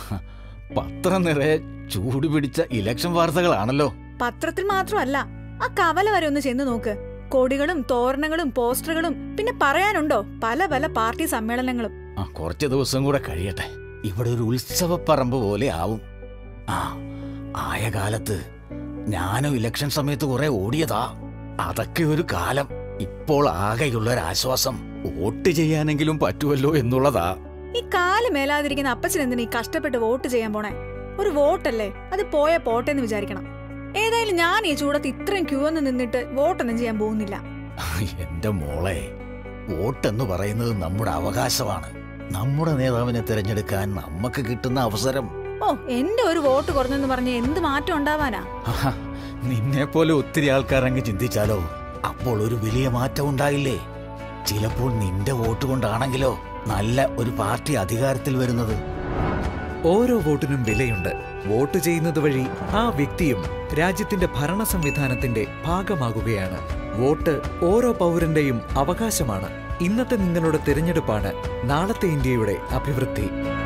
പത്രം നിറയെ ചൂട് പിടിച്ച ഇലക്ഷൻ വാർത്തകളാണല്ലോ പത്രത്തിൽ മാത്രമല്ല ആ കവല വരെ ഒന്ന് ചെന്ന് നോക്ക് കൊടികളും തോരണങ്ങളും പോസ്റ്ററുകളും പിന്നെ പറയാനുണ്ടോ പല പല പാർട്ടി സമ്മേളനങ്ങളും ആ കുറച്ച് ദിവസം കൂടെ കഴിയട്ടെ ഇവിടെ ഒരു ഉത്സവപ്പറമ്പ് പോലെ ആവും ആ ആയ കാലത്ത് ഞാനും ഇലക്ഷൻ സമയത്ത് കുറെ ഓടിയതാ അതൊക്കെ ഒരു കാലം ഇപ്പോൾ ആകെയുള്ള ഒരു ആശ്വാസം വോട്ട് ചെയ്യാനെങ്കിലും പറ്റുമല്ലോ എന്നുള്ളതാ ഈ കാല് മേലാതിരിക്കുന്ന അപ്പച്ചൻ എന്തിനാ ഈ കഷ്ടപ്പെട്ട് വോട്ട് ചെയ്യാൻ പോണേ ഒരു വോട്ടല്ലേ അത് പോയ പോട്ടെ എന്ന് വിചാരിക്കണം ഏതായാലും ഞാൻ ഈ ചൂടത്ത് ഇത്രയും ക്യൂ ഒന്ന് നിന്നിട്ട് വോട്ടൊന്നും ചെയ്യാൻ പോകുന്നില്ല എന്റെ മോളെ വോട്ടെന്ന് പറയുന്നത് നമ്മുടെ അവകാശമാണ് നമ്മുടെ നേതാവിനെ തിരഞ്ഞെടുക്കാൻ നമുക്ക് കിട്ടുന്ന അവസരം ഓ എന്റെ ഒരു വോട്ട് കുറഞ്ഞെന്ന് പറഞ്ഞ് എന്ത് മാറ്റം ഉണ്ടാവാനാ നിന്നെ പോലെ ഒത്തിരി ആൾക്കാർ അങ്ങ് ചിന്തിച്ചാലോ അപ്പോൾ ഒരു വലിയ മാറ്റം ഉണ്ടായില്ലേ ചിലപ്പോൾ നിന്റെ വോട്ട് കൊണ്ടാണെങ്കിലോ നല്ല ഒരു പാർട്ടി അധികാരത്തിൽ വരുന്നത് ഓരോ വോട്ടിനും വിലയുണ്ട് വോട്ട് ചെയ്യുന്നത് വഴി ആ വ്യക്തിയും രാജ്യത്തിന്റെ ഭരണ സംവിധാനത്തിന്റെ ഭാഗമാകുകയാണ് വോട്ട് ഓരോ പൗരന്റെയും അവകാശമാണ് ഇന്നത്തെ നിങ്ങളുടെ തിരഞ്ഞെടുപ്പാണ് നാളത്തെ ഇന്ത്യയുടെ അഭിവൃദ്ധി